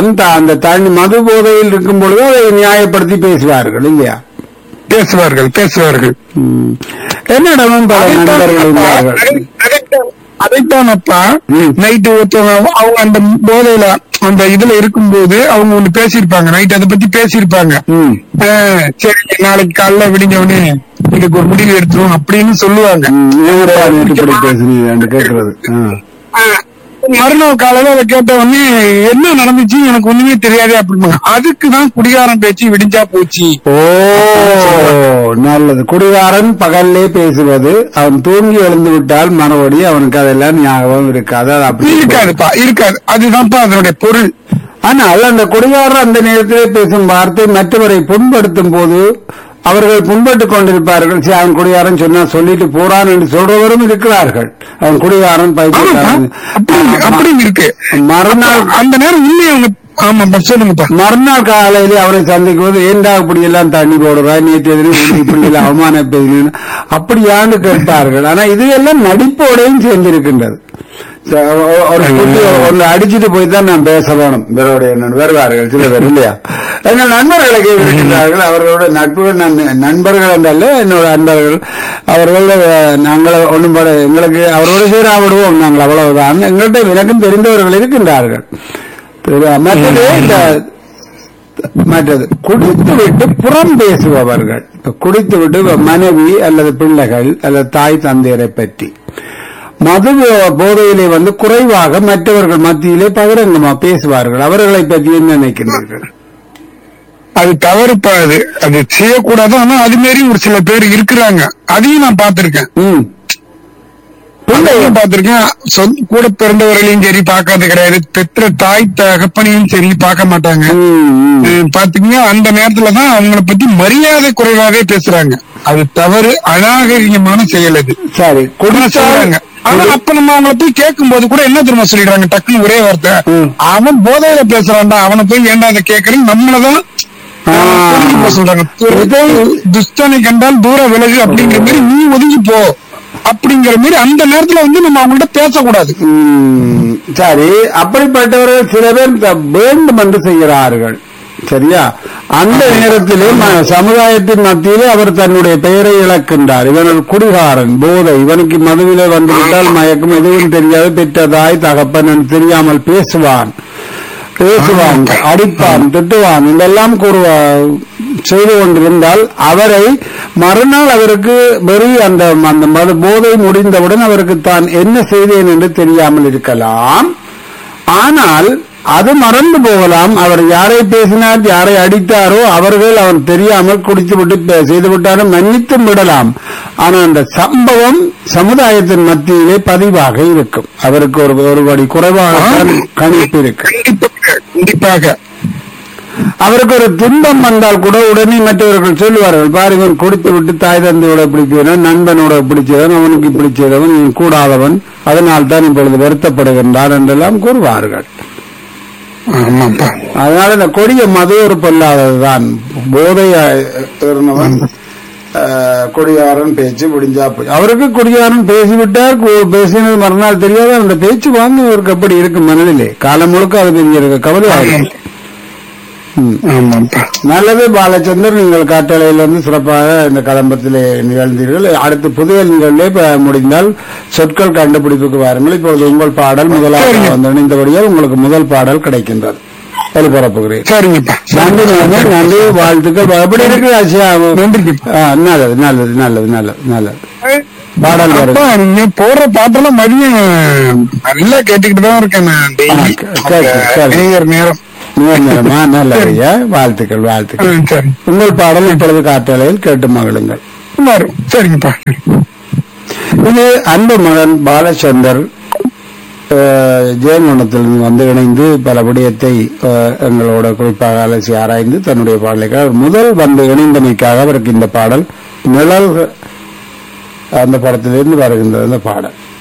அந்த அந்த தண்ணி மது போதையில் இருக்கும் பொழுது அதை நியாயப்படுத்தி பேசுவார்கள் இல்லையா பேசுவார்கள் பேசுவார்கள் ம். என்னிடமும் பல நண்பர்கள் இருந்தார்கள் அதைத்தானப்பா ம். நைட்டு ஒருத்தவங்க அவங்க அந்த போதையில அந்த இதுல இருக்கும்போது அவங்க ஒண்ணு பேசியிருப்பாங்க நைட் அதை பத்தி பேசியிருப்பாங்க ம். ஆஹ், சரி நாளைக்கு காலைல விடிஞ்சவனே இதுக்கு ஒரு முடிவு எடுத்துரும் அப்படின்னு சொல்லுவாங்க ம், ஏங்கடா நேற்று இப்படி பேசுனீங்க கேட்கறது ஆ. ஆஹ், மறுநாள் காலையில அதை கேட்ட உடனே என்ன நடந்துச்சு எனக்கு ஒண்ணுமே தெரியாது அப்படிம்பாங்க அதுக்கு தான் குடிகாரன் பேச்சு விடிஞ்சா போச்சு ஓ நல்லது குடிகாரன் பகல்லே பேசுவது அவன் தூங்கி எழுந்து விட்டால் மறுபடி அவனுக்கு அதெல்லாம் ஞாபகம் இருக்காது அது அப்படி இருக்காதுப்பா இருக்காது அதுதான்ப்பா அதனுடைய பொருள் ஆனால் அந்த குடிகாரர் அந்த நேரத்திலே பேசும் வார்த்தை மற்றவரை புண்படுத்தும் போது அவர்கள் புண்பட்டுக் கொண்டிருப்பார்கள் சரி அவன் குடிகாரன் சொன்னா சொல்லிட்டு போறான் என்று சொல்றவரும் இருக்கிறார்கள் அவன் குடிகாரன் பைத்தியக்காரன் அப்படி அப்படி இருக்கு மறுநாள் அந்த நேரம் உண்மையை அவங்க ஆமாப்பா சொல்லுங்கப்பா மறுநாள் காலையிலே அவரை சந்திக்கும் போது ஏண்டா இப்படி எல்லாம் தண்ணி போடுறா நேற்று எதிரும் இப்படி எல்லாம் அவமான பேசுறீங்க அப்படியான்னு கேட்பார்கள் ஆனா இது எல்லாம் நடிப்போடையும் சேர்ந்திருக்கின்றது ச- ஒ- ஒரு குட்டி ஒன்னு அடிச்சிட்டு போய் தான் நான் பேச வேணும் இவருடைய நண்- வருவார்கள் சில பேர் இல்லையா எங்கள் நண்பர்களை இருக்கின்றார்கள் அவர்களோட நட்புகள் நண்- நண்பர்கள் என்றல்ல என்னோட நண்பர்கள் அவர்கள் அஹ், நாங்கள் ஒன்றும் பட எங்களுக்கு அவரோட சேரா விடுவோம் நாங்கள் அவ்வளவுதான் எங்கள்கிட்ட எனக்கும் தெரிந்தவர்கள் இருக்கின்றார்கள் தெரிய- மற்றது இந்த மற்றது குடித்து விட்டு புறம் பேசுபவர்கள் இப்ப குடித்து விட்டு மனைவி அல்லது பிள்ளைகள் அல்லது தாய் தந்தையரை பற்றி மது போதையிலே வந்து குறைவாக மற்றவர்கள் மத்தியிலே பகிரங்கமா பேசுவார்கள் அவர்களை பற்றி என்ன நினைக்கின்றீர்கள் அது தவறுப்பா அது அது செய்யக்கூடாது ஆனா அது மாரி ஒரு சில பேர் இருக்கிறாங்க அதையும் நான் பார்த்திருக்கேன் ம் பிள்ளையும் பார்த்திருக்கேன் சொந்த கூட பிறந்தவர்களையும் சரி பார்க்கறது கிடையாது பெற்ற தாய் தகப்பனையும் சரி பார்க்க மாட்டாங்க ம், ம். அஹ் பாத்தீங்கன்னா அந்த நேரத்துல தான் அவங்கள பத்தி மரியாதை குறைவாகவே பேசுறாங்க அது தவறு அநாகரிகமான செயல் அது சரி குடிச்சாங்க குடிச்சாங்க ஆனா அப்ப நம்ம அவங்கள போய் கேட்கும் போது கூட என்ன தெரியுமா சொல்லிடுறாங்க டக்குன்னு ஒரே வார்த்தை ம். அவன் போதையில பேசுறான்டா அவனை போய் ஏன்டா அதை கேட்கறேன் நம்மளதான் ஆ. புரிஞ்சுக்க சொல்றாங்க இதை- துஷ்டனை கண்டால் தூர விலகு அப்படிங்கிற மாதிரி நீ ஒதுங்கி போ அப்படிங்கிற மாதிரி அந்த நேரத்துல வந்து நம்ம அவங்கள்ட்ட பேசக்கூடாது ம், சரி அப்படிப்பட்டவர்கள் சில பேர் த- வேண்டும் என்று செய்கிறார்கள் சரியா அந்த நேரத்திலே ம- சமுதாயத்தின் மத்தியிலே அவர் தன்னுடைய பெயரை இழக்கின்றார் இவன் ஒரு குடிகாரன் போதை இவனுக்கு மதுவிலே வந்துவிட்டால் மயக்கம் எதுவும் தெரியாது பெற்றதாய் தகப்பன் என்று தெரியாமல் பேசுவான் பேசுவான் அடிப்பான் திட்டுவான் இதெல்லாம் கூறுவா செய்து கொண்டிருந்தால் அவரை மறுநாள் அவருக்கு வெறி அந்த அந்த மது போதை முடிந்தவுடன் அவருக்கு தான் என்ன செய்தேன் என்று தெரியாமல் இருக்கலாம் ஆனால் அது மறந்து போகலாம் அவர் யாரை பேசினார் யாரை அடித்தாரோ அவர்கள் அவன் தெரியாமல் குடித்து விட்டு பே- செய்து விட்டாலும் மன்னித்தும் விடலாம் ஆனால் அந்த சம்பவம் சமுதாயத்தின் மத்தியிலே பதிவாக இருக்கும் அவருக்கு ஒரு ஒரு படி குறைவாக கணிப்பு இருக்கு கண்டிப்பாக கண்டிப்பாக அவருக்கு ஒரு துன்பம் வந்தால் கூட உடனே மற்றவர்கள் சொல்லுவார்கள் பாருங்க இவன் குடித்து விட்டு தாய் தந்தையோட பிடிச்சவன் நண்பனோட பிடிச்சவன் அவனுக்கு பிடிச்சவன் இவன் கூடாதவன் அதனால் தான் இப்பொழுது வருத்தப்படுகின்றான் என்றெல்லாம் கூறுவார்கள் ஆமாப்பா அதனால இந்த கொடிய மது ஒரு பொல்லாததுதான் போதை அஹ், ஏறினவன், அஹ், கொடியாரன் பேச்சு முடிஞ்சா போய் அவருக்கு கொடியாரன் பேசிவிட்டார் கு- பேசினது மறுநாள் தெரியாத அந்த பேச்சு வாங்க அவருக்கு அப்படி இருக்கும் மனதிலே காலம் முழுக்க அது பெரிய இருக்கு கவலையாகும் ம். ஆமாப்பா நல்லது பாலச்சந்தர் நீங்கள் காட்டளையிலிருந்து சிறப்பாக இந்த கதம்பத்திலே நிகழ்ந்தீர்கள் அடுத்து புதிய நிகழ்வே இப்ப முடிந்தால் சொற்கள் கண்டுபிடிப்புக்கு வாருங்கள் இப்பொழுது உங்கள் பாடல் முதலாக சரிங்க. வந்து இணைந்தபடியால் உங்களுக்கு முதல் பாடல் கிடைக்கின்றது ஒளிபரப்புகிறேன் சரிங்கப்பா நன்றி நன்றி நன்றி வாழ்த்துக்கள் எப்படி இருக்கு ஆசியா நன்றி ஆ, நல்லது நல்லது நல்லது நல்லது நல்லது பாடல் வருது அப்பா நீங்க போடுற பாட்டெல்லாம் மதியம் நல்லா கேட்டுக்கிட்டு தான் இருக்கேன் நான் டெய்லி ஆ, சரி, சரி. நேர் நேரம் நேர் நேரமா நல்லது ஐயா. வாழ்த்துக்கள் வாழ்த்துக்கள் ஆ, சரி உங்கள் பாடல் இப்பொழுது காட்டளையில் கேட்டு மகிழுங்கள் வரும் சரிங்கப்பா இது அன்பு மகன் பாலச்சந்தர் அஹ், ஜெயங்கொண்டத்திலிருந்து வந்து இணைந்து பல விடயத்தை அஹ், எங்களோட குறிப்பாக அலசி ஆராய்ந்து தன்னுடைய பாடலுக்காக முதல் வந்து இணைந்தமைக்காக அவருக்கு இந்த பாடல் நிழல் அந்த படத்திலிருந்து வருகின்றது அந்த பாடல்